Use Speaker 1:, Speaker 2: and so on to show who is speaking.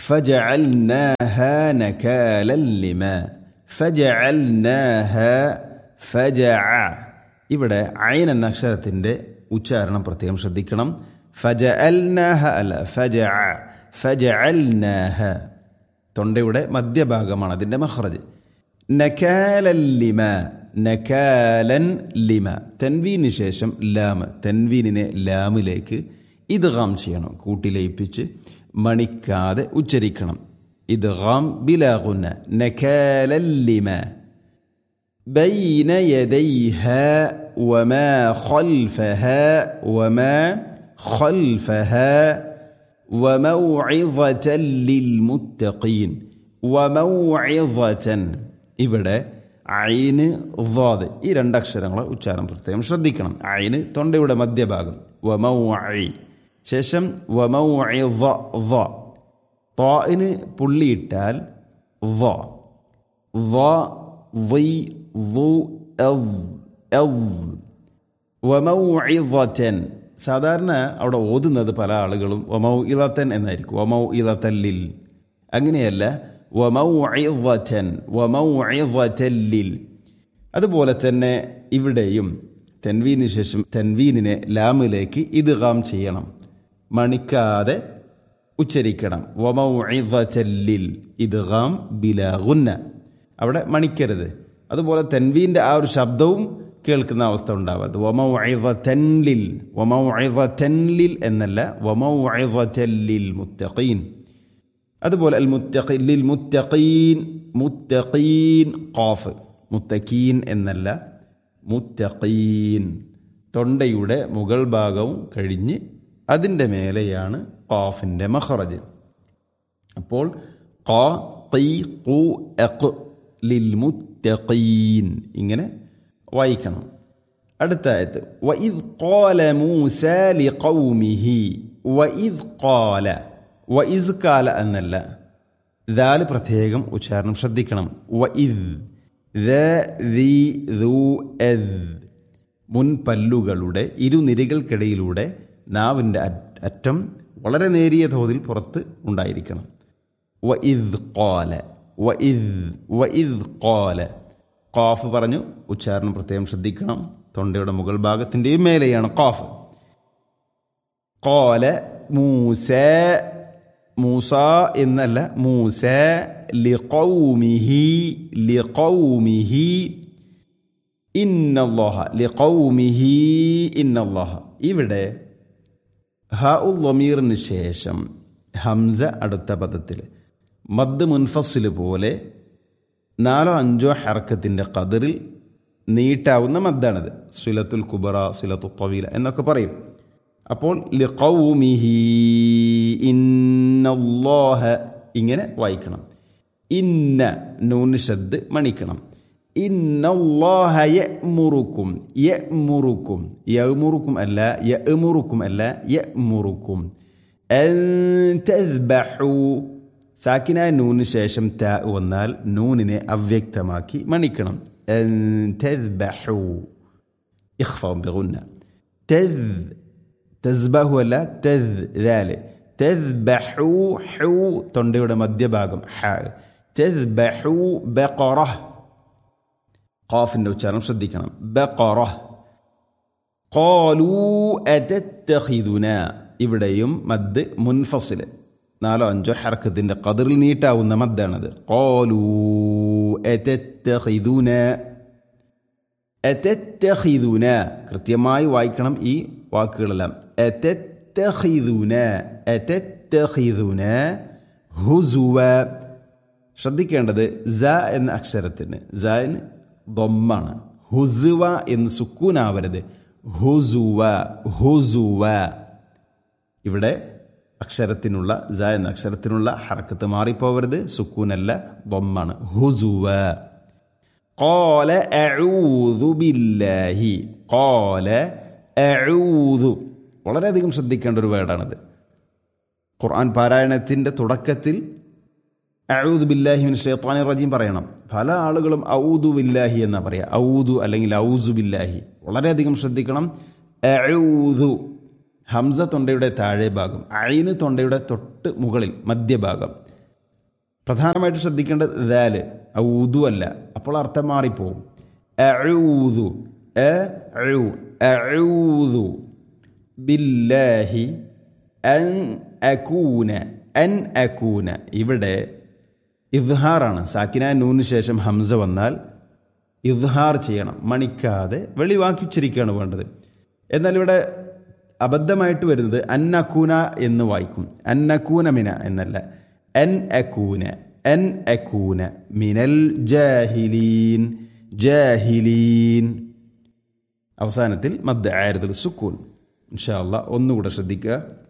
Speaker 1: فجعلناها نكالا لما فجعلناها فجع ഇവിടെ ഐൻ എന്ന അക്ഷരത്തിന്റെ ഉച്ചാരണം പ്രത്യേകം ശ്രദ്ധിക്കണം ഫജഅൽനാഹ അല്ല ഫജ ഫജഅൽനാഹ തൊണ്ടയുടെ മധ്യഭാഗമാണ് അതിന്റെ മഹ്റജ് നക്കാലൻ ലിമ നക്കാലൻ ലിമ തൻവീന് ശേഷം ലാമ് തൻവീനിനെ ലാമിലേക്ക് ഇദ്ഗാം ചെയ്യണം കൂട്ടിലയിപ്പിച്ച് മണിക്കാതെ ഉച്ചരിക്കണം ഇദ്ഗാം ബിലാഗുന്ന നക്കാലൻ ലിമ بين يديها وما خلفها وما خلفها وموعظة للمتقين وموعظة ഇവിടെ ഐന് വാദ് ഈ രണ്ടക്ഷരങ്ങളെ ഉച്ചാരണം പ്രത്യേകം ശ്രദ്ധിക്കണം ഐന് തൊണ്ടയുടെ മധ്യഭാഗം വമൗ ശേഷം വമൗ താന് പുള്ളിയിട്ടാൽ വ വ ضي ضو أض أض വമൗഇളത്തൻ സാധാരണ അവിടെ ഓതുന്നത് പല ആളുകളും വമൗ ഇളത്തൻ എന്നായിരിക്കും വമൗ ഇളത്തല്ലിൽ അങ്ങനെയല്ല വമൗ ഇളത്തൻ വമൗ ഇളത്തല്ലിൽ അതുപോലെ തന്നെ ഇവിടെയും തെൻവീന് ശേഷം തെൻവീനിനെ ലാമിലേക്ക് ഇദ്ഗാം ചെയ്യണം മണിക്കാതെ ഉച്ചരിക്കണം വമൗ ഇളത്തല്ലിൽ ഇദ്ഗാം ബിലാഗുന്ന അവിടെ മണിക്കരുത് അതുപോലെ തെൻവീൻ്റെ ആ ഒരു ശബ്ദവും കേൾക്കുന്ന അവസ്ഥ ഉണ്ടാവരുത് വമൗഇളത്തൻലിൽ വമൗഇളത്തൻലിൽ എന്നല്ല വമൗഇളത്തല്ലിൽ മുത്തഖീൻ അതുപോലെ അൽ മുത്തഖീൻ ലിൽ മുത്തഖീൻ മുത്തഖീൻ ഖാഫ് മുത്തഖീൻ എന്നല്ല മുത്തഖീൻ തൊണ്ടയുടെ മുകൾ ഭാഗവും കഴിഞ്ഞ് അതിൻ്റെ മേലെയാണ് ഖാഫിൻ്റെ മഖറജ് അപ്പോൾ ഖാ ഖീ ഖു അഖ് ലിൽമുത്തഖീൻ ഇങ്ങനെ വായിക്കണം അടുത്ത ആയത്ത് വഇദ് ഖാല മൂസ ലിഖൗമിഹി വഇദ് ഖാല വഇസ് ഖാല എന്നല്ല ദാൽ പ്രത്യേകം ഉച്ചാരണം ശ്രദ്ധിക്കണം വഇദ് ദ ദി ദു എദ് മുൻപല്ലുകളുടെ ഇരുനിരകൾക്കിടയിലൂടെ നാവിൻ്റെ അറ്റം വളരെ നേരിയ തോതിൽ പുറത്ത് ഉണ്ടായിരിക്കണം വഇദ് ഖാല വഇദ് വഇദ് ഖാല ഖാഫ് പറഞ്ഞു ഉച്ചാരണം പ്രത്യേകം ശ്രദ്ധിക്കണം തൊണ്ടയുടെ മുകൾ ഭാഗത്തിൻ്റെയും മേലെയാണ് ഖാഫ് ഖാല മൂസ മൂസ എന്നല്ല മൂസ ലിഖൗമിഹി ലിഖൗമിഹി ഇന്നല്ലാഹ ലിഖൗമിഹി ഇന്നല്ലാഹ ഇവിടെ ഹ ഉൽ ശേഷം ഹംസ അടുത്ത പദത്തിൽ മദ് മുൻഫസിൽ പോലെ നാലോ അഞ്ചോ ഹർക്കത്തിൻ്റെ കതിറിൽ നീട്ടാവുന്ന മദ്ദാണിത് സുലത്തുൽ കുബറ സുലത്തു തവീല എന്നൊക്കെ പറയും അപ്പോൾ ലിഖൗമിഹി ഇന്നല്ലാഹ ഇങ്ങനെ വായിക്കണം ഇന്ന നൂന് ശബ്ദ് മണിക്കണം ഇന്നല്ലാഹ യഅ്മുറുക്കും യഅ്മുറുക്കും യഅ്മുറുക്കും അല്ല യഅ്മുറുക്കും അല്ല യഅ്മുറുക്കും അൻ തദ്ബഹു സാക്കിനായ നൂന് ശേഷം ത വന്നാൽ നൂനിനെ അവ്യക്തമാക്കി മണിക്കണം തസ്ബഹു അല്ല തദ് ദാല് തദ്ബഹു ഹു തൊണ്ടയുടെ മധ്യഭാഗം ഹ തദ്ബഹു ബഖറ ഖാഫിന്റെ ഉച്ചാരണം ശ്രദ്ധിക്കണം ബഖറ ഖാലു അതത്തഖിദുന ഇവിടെയും മദ് മുൻഫസിൽ നാലോ അഞ്ചോ ഹർക്കത്തിന്റെ കതിറിൽ നീട്ടാവുന്ന മദ്ദാണത് കോലൂ എതെത്തഹിദുന കൃത്യമായി വായിക്കണം ഈ വാക്കുകളെല്ലാം എതെത്തഹിദുന എതെത്തഹിദുന ഹുസുവ ശ്രദ്ധിക്കേണ്ടത് സ എന്ന അക്ഷരത്തിന് സന് ദൊമ്മാണ് ഹുസുവ എന്ന് സുക്കൂനാവരുത് ഹുസുവ ഹുസുവ ഇവിടെ അക്ഷരത്തിനുള്ള ജ എന്ന അക്ഷരത്തിനുള്ള ഹറക്കത്ത് മാറിപ്പോവരുത് സുക്കൂനല്ല ബൊമ്മാണ് ഹുസുവ قال أعوذ بالله قال أعوذ വളരെയധികം ശ്രദ്ധിക്കേണ്ട ഒരു വേർഡാണിത് ഖുർആൻ പാരായണത്തിൻ്റെ തുടക്കത്തിൽ അഊദു ബില്ലാഹിമിൻ ഷെയ്ത്താനി റജീം പറയണം പല ആളുകളും ഔദു ബില്ലാഹി എന്നാ പറയുക ഔദു അല്ലെങ്കിൽ ഔസു ബില്ലാഹി വളരെയധികം ശ്രദ്ധിക്കണം അഊദു ഹംസ തൊണ്ടയുടെ താഴെ ഭാഗം ഐന് തൊണ്ടയുടെ തൊട്ട് മുകളിൽ മധ്യഭാഗം പ്രധാനമായിട്ട് ശ്രദ്ധിക്കേണ്ടത് ദാല് ഊതു അല്ല അപ്പോൾ അർത്ഥം മാറിപ്പോവും അഊതു അഊതു ബില്ലാഹി അൻ അകൂന അൻ അകൂന ഇവിടെ ഇദ്ഹാറാണ് സാക്കിന നൂന് ശേഷം ഹംസ വന്നാൽ ഇദ്ഹാർ ചെയ്യണം മണിക്കാതെ വെളിവാക്കിച്ചിരിക്കുകയാണ് വേണ്ടത് എന്നാൽ ഇവിടെ അബദ്ധമായിട്ട് വരുന്നത് അന്നക്കൂന എന്ന് വായിക്കും അന്നക്കൂന മിന എന്നല്ല എൻ അക്കൂന എൻ അക്കൂന മിനൽ ജാഹിലീൻ ജാഹിലീൻ അവസാനത്തിൽ മദ് ആയത്തിൽ സുക്കൂൻ ഇൻഷാ അള്ളാഹ് ഒന്നുകൂടെ ശ്രദ്ധിക്കുക